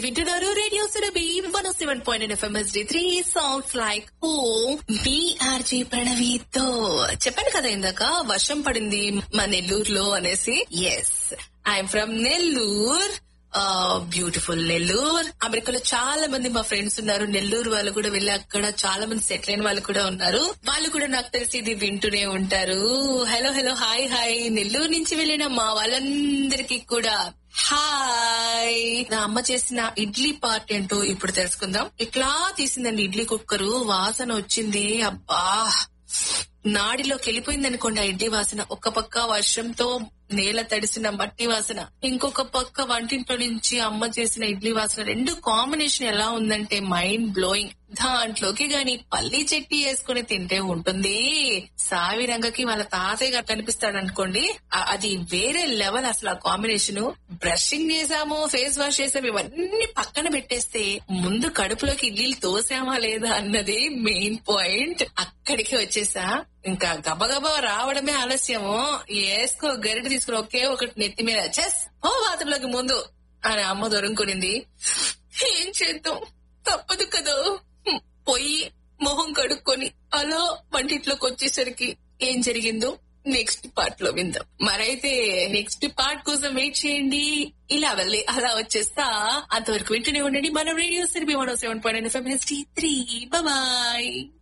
వింటున్నారు radio Surabhi one seven point ఎఫ్ఎంఎస్డి three songs like ఓ బీఆర్జీ ప్రణవీతో చెప్పాను కదా ఇందాక వర్షం పడింది మా నెల్లూరులో అనేసి yes I'm from Nellore beautiful Nellore అమెరికాలో చాలా మంది మా ఫ్రెండ్స్ ఉన్నారు నెల్లూరు వాళ్ళు కూడా వెళ్ళి అక్కడ చాలా మంది సెటిల్ అయిన వాళ్ళు కూడా ఉన్నారు వాళ్ళు కూడా నాకు తెలిసి ఇది వింటూనే ఉంటారు hello hello hi hi Nellore నుంచి వెళ్ళిన మా వాళ్ళందరికీ కూడా హాయ్ నా అమ్మ చేసిన ఇడ్లీ పార్ట్ ఏంటో ఇప్పుడు తెలుసుకుందాం ఇట్లా తీసిందండి ఇడ్లీ కుక్కరు వాసన వచ్చింది అబ్బా నాడిలోకి వెళ్ళిపోయింది అనుకోండి ఆ ఇడ్లీ వాసన ఒక పక్క వర్షంతో నేల తడిసిన మట్టి వాసన ఇంకొక పక్క వంటింట్లో నుంచి అమ్మ చేసిన ఇడ్లీ వాసన రెండు కాంబినేషన్ ఎలా ఉందంటే మైండ్ బ్లోయింగ్ దాంట్లోకి గాని పల్లి చెట్టి వేసుకుని తింటే ఉంటుంది సావి రంగకి వాళ్ళ తాతయ్య గారు కనిపిస్తాడు అనుకోండి ఆ- అది వేరే లెవెల్ అసలు ఆ కాంబినేషన్ బ్రషింగ్ చేసాము ఫేస్ వాష్ చేసాము ఇవన్నీ పక్కన పెట్టేస్తే ముందు కడుపులోకి ఇడ్లీలు తోసామా లేదా అన్నది మెయిన్ పాయింట్ అక్కడికి వచ్చేసా ఇంకా గబగబా రావడమే ఆలస్యము వేసుకో గరిట తీసుకుని ఒకే ఒకటి నెత్తి మీద చెస్ ఓ బాత్రూంలోకి ముందు అని అమ్మ దొరుకునింది ఏం చేద్దాం తప్పదు కదా హ్మ్. పోయి మొహం కడుక్కొని అలా వంటింట్లోకి వచ్చేసరికి ఏం జరిగిందో నెక్స్ట్ పార్ట్ లో విందాం మరైతే నెక్స్ట్ పార్ట్ కోసం వెయిట్ చేయండి ఇలా వెళ్ళి అలా వచ్చేస్తా అంతవరకు వింటూనే ఉండండి మన రేడియో సిరిబి one seven point FM three bye